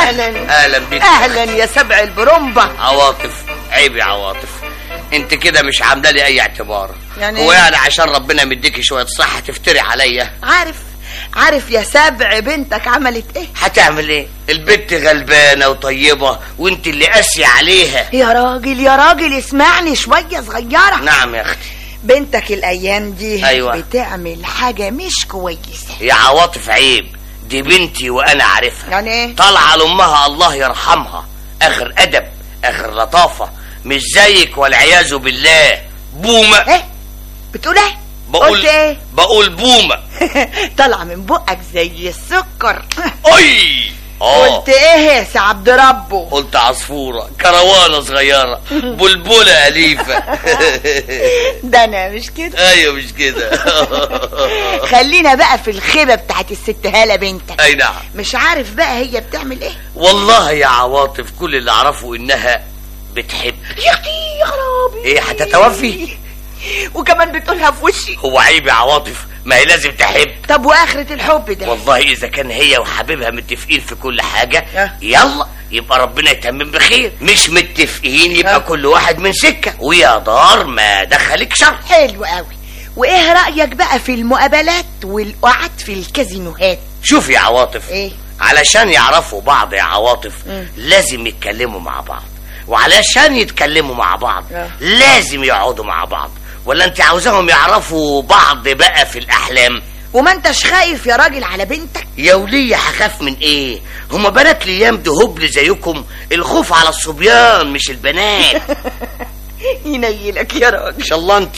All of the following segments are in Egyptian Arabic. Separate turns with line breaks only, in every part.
اهلا
اهلا بيك
اهلا يا سبع البرومبا
عواطف عيب يا عواطف انت كده مش عامله لي اي اعتبار
يعني
هو
إيه؟
يعني عشان ربنا مديكي شويه صحه تفتري عليا
عارف عارف يا سبع بنتك عملت ايه
هتعمل ايه البنت غلبانه وطيبه وانت اللي قاسيه عليها
يا راجل يا راجل اسمعني شوية صغيرة
نعم يا اختي
بنتك الايام دي
أيوة.
بتعمل حاجة مش كويسة
يا عواطف عيب دي بنتي وانا عارفها
يعني ايه
طالعه لامها الله يرحمها اخر ادب اخر لطافه مش زيك والعياذ بالله بومه
ايه بتقول ايه
بقول
قلت ايه
بقول بومه
طالعة من بقك زي السكر
اي اه
قلت ايه يا سي عبد ربه
قلت عصفوره كروانه صغيره بلبله اليفه
ده انا مش كده
ايوه مش كده
خلينا بقى في الخيبة بتاعت الست هالة بنتك
اي نعم
مش عارف بقى هي بتعمل ايه
والله يا عواطف كل اللي اعرفه انها بتحب
يا اختي يا خرابي
ايه هتتوفي
وكمان بتقولها في وشي
هو عيب يا عواطف ما هي لازم تحب
طب واخرة الحب ده
والله اذا كان هي وحبيبها متفقين في كل حاجه
أه.
يلا يبقى ربنا يتمم بخير مش متفقين يبقى
أه.
كل واحد من سكه ويا دار ما دخلك شر
حلو قوي وايه رأيك بقى في المقابلات والقعد في الكازينوهات
شوف يا عواطف
ايه
علشان يعرفوا بعض يا عواطف
مم.
لازم يتكلموا مع بعض وعلشان يتكلموا مع بعض
أه.
لازم يقعدوا مع بعض ولا انت عاوزاهم يعرفوا بعض بقى في الاحلام
وما انتش خايف يا راجل على بنتك
يا ولية هخاف من ايه هما بنات الايام دي هبل زيكم الخوف على الصبيان مش البنات
ينيلك يا راجل
ان شاء الله انت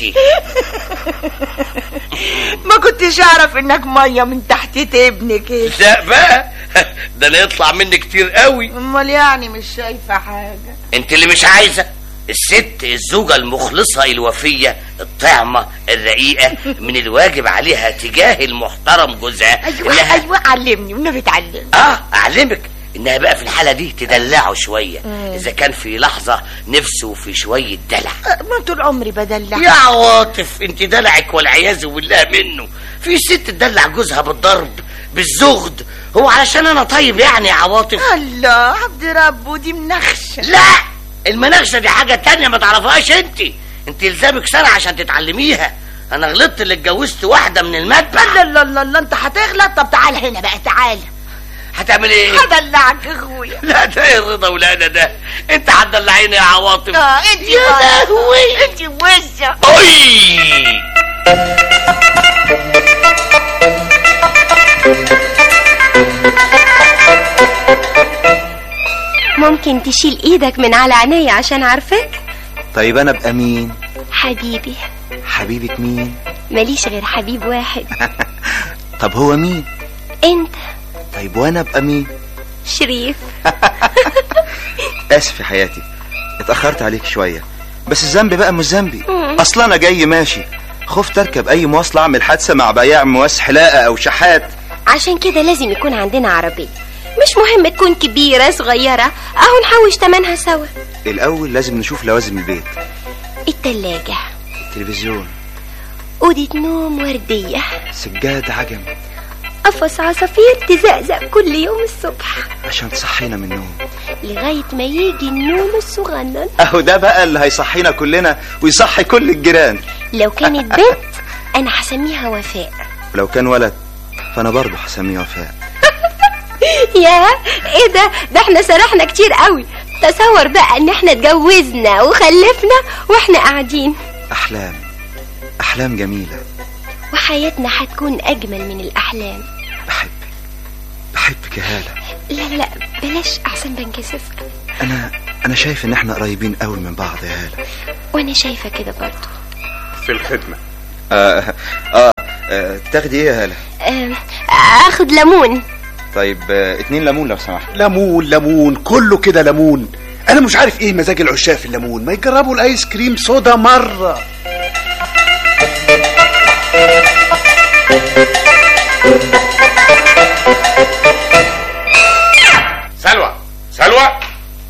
ما كنتش اعرف انك ميه من تحت ابنك كده
لا بقى ده انا يطلع مني كتير قوي
امال يعني مش شايفه حاجه
انت اللي مش عايزه الست الزوجة المخلصة الوفية الطعمة الرقيقة من الواجب عليها تجاه المحترم جوزها
ايوه
إنها-
ايوه علمني والنبي تعلمني
اه اعلمك انها بقى في الحالة دي تدلعه شوية
مم.
اذا كان في لحظة نفسه في شوية دلع
أه، ما طول عمري بدلع
يا عواطف انت دلعك والعياذ بالله منه في ست تدلع جوزها بالضرب بالزغد هو علشان انا طيب يعني يا عواطف
الله عبد ربه دي منخشه
لا المناقشه دي حاجه تانية ما تعرفهاش انت انت الزامك سنه عشان تتعلميها انا غلطت اللي اتجوزت واحده من المذبح
لا لا لا لا انت هتغلط طب تعال هنا بقى تعال
هتعمل ايه
هدلعك يا اخويا
لا ده ايه الرضا ولا ده انت هتدلعيني يا عواطف
اه انت
يا لهوي.
انت وشك
اوي
ممكن تشيل ايدك من على عينيا عشان عارفاك
طيب انا ابقى مين
حبيبي
حبيبة مين
ماليش غير حبيب واحد
طب هو مين
انت
طيب وانا ابقى مين
شريف
اسف يا حياتي اتاخرت عليك شويه بس الذنب بقى مش ذنبي
مم.
اصلا انا جاي ماشي خفت اركب اي مواصله اعمل حادثه مع بياع مواس حلاقه او شحات
عشان كده لازم يكون عندنا عربية مش مهم تكون كبيرة صغيرة اهو نحوش تمنها سوا
الاول لازم نشوف لوازم البيت
التلاجة
التلفزيون
أوضة نوم وردية
سجاد عجم
قفص عصافير تزقزق كل يوم الصبح
عشان تصحينا من النوم
لغاية ما يجي النوم الصغنن
اهو ده بقى اللي هيصحينا كلنا ويصحي كل الجيران
لو كانت بنت أنا هسميها وفاء
ولو كان ولد فانا برضه هسميه وفاء
يا ايه ده ده احنا سرحنا كتير قوي تصور بقى ان احنا اتجوزنا وخلفنا واحنا قاعدين
احلام احلام جميله
وحياتنا هتكون اجمل من الاحلام
بحبك بحبك يا هاله
لا لا بلاش احسن بنكسف
انا انا شايف ان احنا قريبين قوي من بعض يا هاله
وانا شايفه كده برضو
في الخدمة
آه, آه, آه تاخدي ايه يا هاله
آم، اخد ليمون
طيب آه اتنين ليمون لو سمحت
ليمون ليمون كله كده ليمون انا مش عارف ايه مزاج العشاق في الليمون ما يجربوا الايس كريم صودا مرة
سلوى سلوى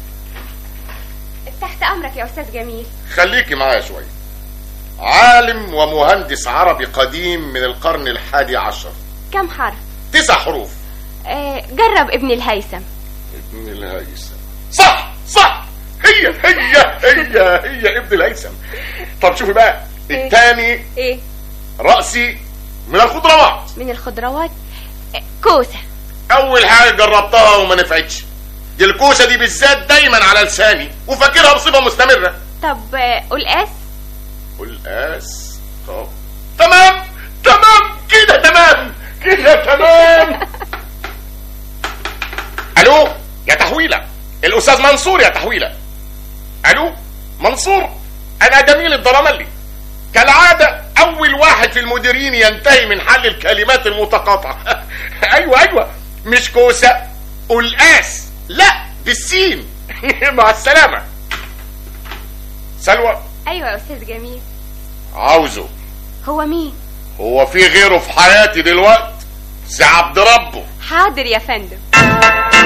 تحت امرك يا استاذ جميل
خليكي معايا شوية عالم ومهندس عربي قديم من القرن الحادي عشر
كم حرف
تسع حروف
آه جرب ابن الهيثم
ابن الهيثم صح صح هي هي هي هي ابن الهيثم طب شوفي بقى الثاني
ايه
رأسي من الخضروات
من الخضروات آه، كوسه
اول حاجه جربتها وما نفعتش دي الكوسه دي بالذات دايما على لساني وفاكرها بصفه مستمره
طب آه، قلقاس
والقاس طب تمام تمام كده تمام كده تمام الو يا تحويله الاستاذ منصور يا تحويله الو منصور انا جميل الدرملي كالعاده اول واحد في المديرين ينتهي من حل الكلمات المتقاطعه ايوه ايوه مش كوسه قلقاس لا بالسين مع السلامه سلوى
ايوه يا استاذ جميل
عاوزه
هو مين
هو في غيره في حياتي دلوقتي سي عبد ربه
حاضر يا فندم